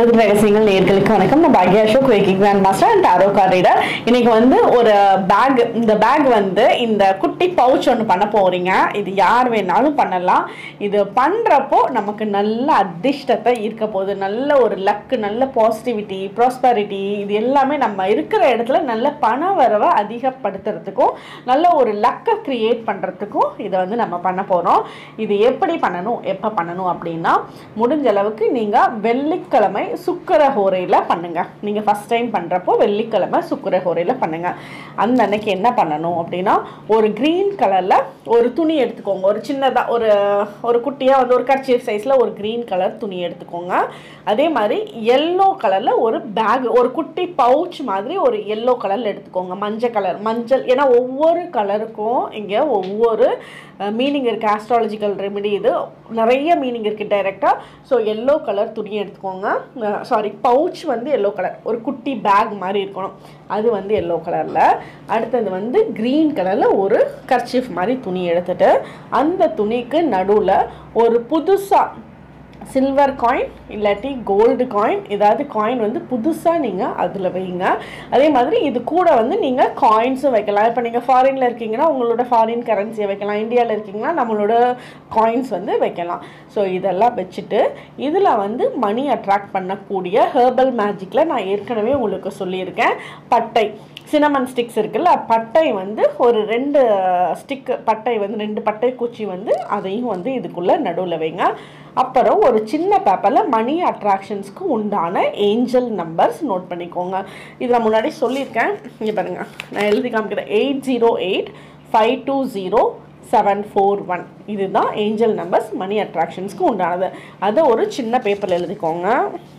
ஜோதி ரகசியங்கள் நேர்களுக்கு வணக்கம் நான் பாக்யா அசோக் வேக்கி grand master and tarot card reader இன்னைக்கு வந்து ஒரு பேக் இந்த பேக் வந்து இந்த குட்டி பவுச் ஒன்று பண்ண போறீங்க இது யார் வேணாலும் பண்ணலாம் இது பண்றப்போ நமக்கு நல்ல அதிர்ஷ்டத்தை ஈர்க்க போகுது நல்ல ஒரு லக்கு நல்ல பாசிட்டிவிட்டி ப்ராஸ்பரிட்டி இது எல்லாமே நம்ம இருக்கிற இடத்துல நல்ல பண வரவை அதிகப்படுத்துறதுக்கும் நல்ல ஒரு லக்கை கிரியேட் பண்ணுறதுக்கும் இதை வந்து நம்ம பண்ண போகிறோம் இது எப்படி பண்ணணும் எப்போ பண்ணணும் அப்படின்னா முடிஞ்ச அளவுக்கு நீங்கள் வெள்ளிக்கிழமை சுக்கர ஹோரையில் பண்ணுங்க நீங்கள் ஃபஸ்ட் டைம் பண்ணுறப்போ வெள்ளிக்கிழமை சுக்கர ஹோரையில் பண்ணுங்க அந்த அன்னைக்கு என்ன பண்ணணும் அப்படின்னா ஒரு க்ரீன் கலரில் ஒரு துணி எடுத்துக்கோங்க ஒரு சின்னதாக ஒரு ஒரு குட்டியாக வந்து ஒரு கர்ச்சீஃப் சைஸில் ஒரு க்ரீன் கலர் துணி எடுத்துக்கோங்க அதே மாதிரி எல்லோ கலரில் ஒரு பேக் ஒரு குட்டி பவுச் மாதிரி ஒரு எல்லோ கலரில் எடுத்துக்கோங்க மஞ்சள் கலர் மஞ்சள் ஏன்னா ஒவ்வொரு கலருக்கும் இங்கே ஒவ்வொரு மீனிங் இருக்குது ஆஸ்ட்ராலஜிக்கல் ரெமெடி இது நிறைய மீனிங் இருக்குது டைரெக்டாக ஸோ எல்லோ கலர் துணி எடுத்துக்கோங்க சாரி பவுச் வந்து எல்லோ கலர் ஒரு குட்டி பேக் மாதிரி இருக்கணும் அது வந்து எல்லோ கலரில் அடுத்தது வந்து க்ரீன் கலரில் ஒரு கர்ச்சீஃப் மாதிரி துணி எடுத்துட்டு அந்த துணிக்கு நடுவில் ஒரு புதுசாக சில்வர் காயின் இல்லாட்டி கோல்டு காயின் ஏதாவது காயின் வந்து புதுசாக நீங்கள் அதில் வைங்க அதே மாதிரி இது கூட வந்து நீங்கள் காயின்ஸும் வைக்கலாம் இப்போ நீங்கள் ஃபாரினில் இருக்கீங்கன்னா உங்களோட ஃபாரின் கரன்சியை வைக்கலாம் இந்தியாவில் இருக்கீங்கன்னா நம்மளோட காயின்ஸ் வந்து வைக்கலாம் ஸோ இதெல்லாம் வச்சுட்டு இதில் வந்து மணி அட்ராக்ட் பண்ணக்கூடிய ஹெர்பல் மேஜிக்கில் நான் ஏற்கனவே உங்களுக்கு சொல்லியிருக்கேன் பட்டை சினமன் ஸ்டிக்ஸ் இருக்குல்ல பட்டை வந்து ஒரு ரெண்டு ஸ்டிக் பட்டை வந்து ரெண்டு பட்டை குச்சி வந்து அதையும் வந்து இதுக்குள்ளே நடுவில் வைங்க அப்புறம் ஒரு சின்ன பேப்பரில் மணி அட்ராக்ஷன்ஸ்க்கு உண்டான ஏஞ்சல் நம்பர்ஸ் நோட் பண்ணிக்கோங்க இது நான் முன்னாடி சொல்லியிருக்கேன் இங்கே பாருங்க நான் எழுதி காமிக்கிறேன் eight zero eight five two zero seven four one இதுதான் ஏஞ்சல் நம்பர்ஸ் மணி அட்ராக்ஷன்ஸ்க்கு உண்டானது அதை ஒரு சின்ன பேப்பரில் எழுதிக்கோங்க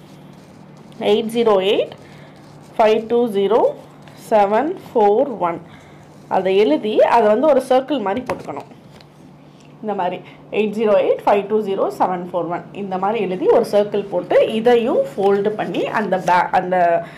eight zero eight five two zero seven four one அதை எழுதி அதை வந்து ஒரு சர்க்கிள் மாதிரி போட்டுக்கணும் இந்த மாதிரி eight zero eight five two zero seven four one இந்த மாதிரி எழுதி ஒரு சர்க்கிள் போட்டு இதையும் ஃபோல்டு பண்ணி அந்த பே அந்த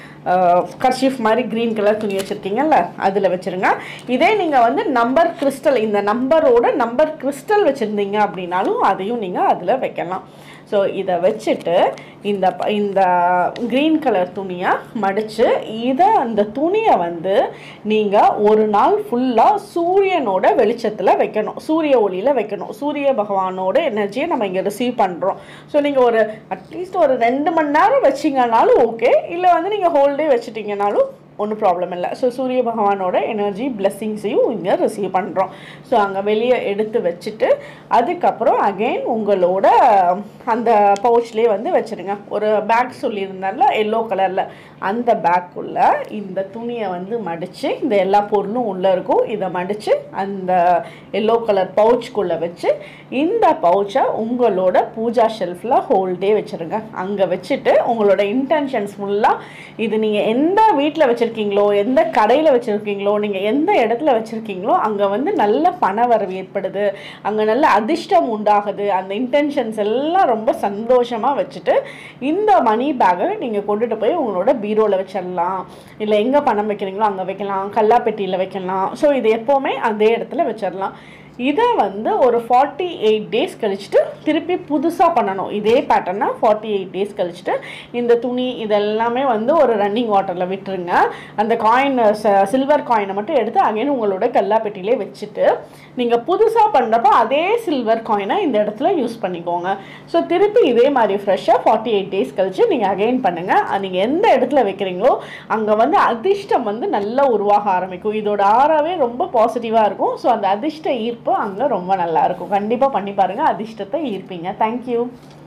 கர்ஷீஃப் மாதிரி க்ரீன் கலர் துணி வச்சுருக்கீங்கல்ல அதில் வச்சுருங்க இதே நீங்கள் வந்து நம்பர் கிறிஸ்டல் இந்த நம்பரோட நம்பர் கிறிஸ்டல் வச்சுருந்தீங்க அப்படின்னாலும் அதையும் நீங்கள் அதில் வைக்கலாம் ஸோ இதை வச்சுட்டு இந்த ப- இந்த க்ரீன் கலர் துணியை மடித்து இதை அந்த துணியை வந்து நீங்கள் ஒரு நாள் ஃபுல்லாக சூரியனோட வெளிச்சத்தில் வைக்கணும் சூரிய ஒளியில் வைக்கணும் சூரிய பகவானோட எனர்ஜியை நம்ம இங்கே ரிசீவ் பண்ணுறோம் ஸோ நீங்கள் ஒரு அட்லீஸ்ட் ஒரு ரெண்டு மணி நேரம் வச்சிங்கனாலும் ஓகே இல்லை வந்து நீங்கள் ஹோல் டே வச்சிட்டிங்கனாலும் ஒன்றும் ப்ராப்ளம் இல்லை ஸோ சூரிய பகவானோட எனர்ஜி பிளெஸ்ஸிங்ஸையும் இங்கே ரிசீவ் பண்ணுறோம் ஸோ அங்கே வெளியே எடுத்து வச்சுட்டு அதுக்கப்புறம் அகெயின் உங்களோட அந்த பவுச்லேயே வந்து வச்சுருங்க ஒரு பேக் சொல்லியிருந்தால எல்லோ கலரில் அந்த பேக்குள்ளே இந்த துணியை வந்து மடித்து இந்த எல்லா பொருளும் உள்ளே இருக்கும் இதை மடித்து அந்த எல்லோ கலர் பவுச்சுக்குள்ளே வச்சு இந்த பவுச்சை உங்களோட பூஜா ஷெல்ஃபில் ஹோல் டே வச்சுருங்க அங்கே வச்சுட்டு உங்களோட இன்டென்ஷன்ஸ் ஃபுல்லாக இது நீங்கள் எந்த வீட்டில் வச்சுருக்கீங்களோ எந்த கடையில் வச்சுருக்கீங்களோ நீங்கள் எந்த இடத்துல வச்சுருக்கீங்களோ அங்கே வந்து நல்ல பண வரவு ஏற்படுது அங்கே நல்ல அதிர்ஷ்டம் உண்டாகுது அந்த இன்டென்ஷன்ஸ் எல்லாம் ரொம்ப சந்தோஷமாக வச்சுட்டு இந்த மணி பேக்கை நீங்கள் கொண்டுட்டு போய் உங்களோட பீரோவில் வச்சிடலாம் இல்லை எங்கே பணம் வைக்கிறீங்களோ அங்கே வைக்கலாம் கல்லாப்பெட்டியில் வைக்கலாம் ஸோ இது எப்போவுமே அதே இடத்துல வச்சிடலாம் இதை வந்து ஒரு ஃபார்ட்டி எயிட் டேஸ் கழிச்சுட்டு திருப்பி புதுசாக பண்ணணும் இதே பேட்டர்னை ஃபார்ட்டி எயிட் டேஸ் கழிச்சுட்டு இந்த துணி இதெல்லாமே வந்து ஒரு ரன்னிங் வாட்டரில் விட்டுருங்க அந்த காயின் சில்வர் காயினை மட்டும் எடுத்து அகைன் உங்களோட கல்லாப்பெட்டிலே வச்சுட்டு நீங்கள் புதுசாக பண்ணுறப்போ அதே சில்வர் காயினை இந்த இடத்துல யூஸ் பண்ணிக்கோங்க ஸோ திருப்பி இதே மாதிரி ஃப்ரெஷ்ஷாக ஃபார்ட்டி எயிட் டேஸ் கழிச்சு நீங்கள் அகைன் பண்ணுங்கள் நீங்கள் எந்த இடத்துல வைக்கிறீங்களோ அங்கே வந்து அதிர்ஷ்டம் வந்து நல்லா உருவாக ஆரம்பிக்கும் இதோட ஆறாவே ரொம்ப பாசிட்டிவாக இருக்கும் ஸோ அந்த அதிர்ஷ்ட ஈர்ப்பு அங்கே ரொம்ப நல்லா இருக்கும் கண்டிப்பாக பண்ணி பாருங்கள் அதிர்ஷ்டத்தை ஈர்ப்பீங்க தேங்க்யூ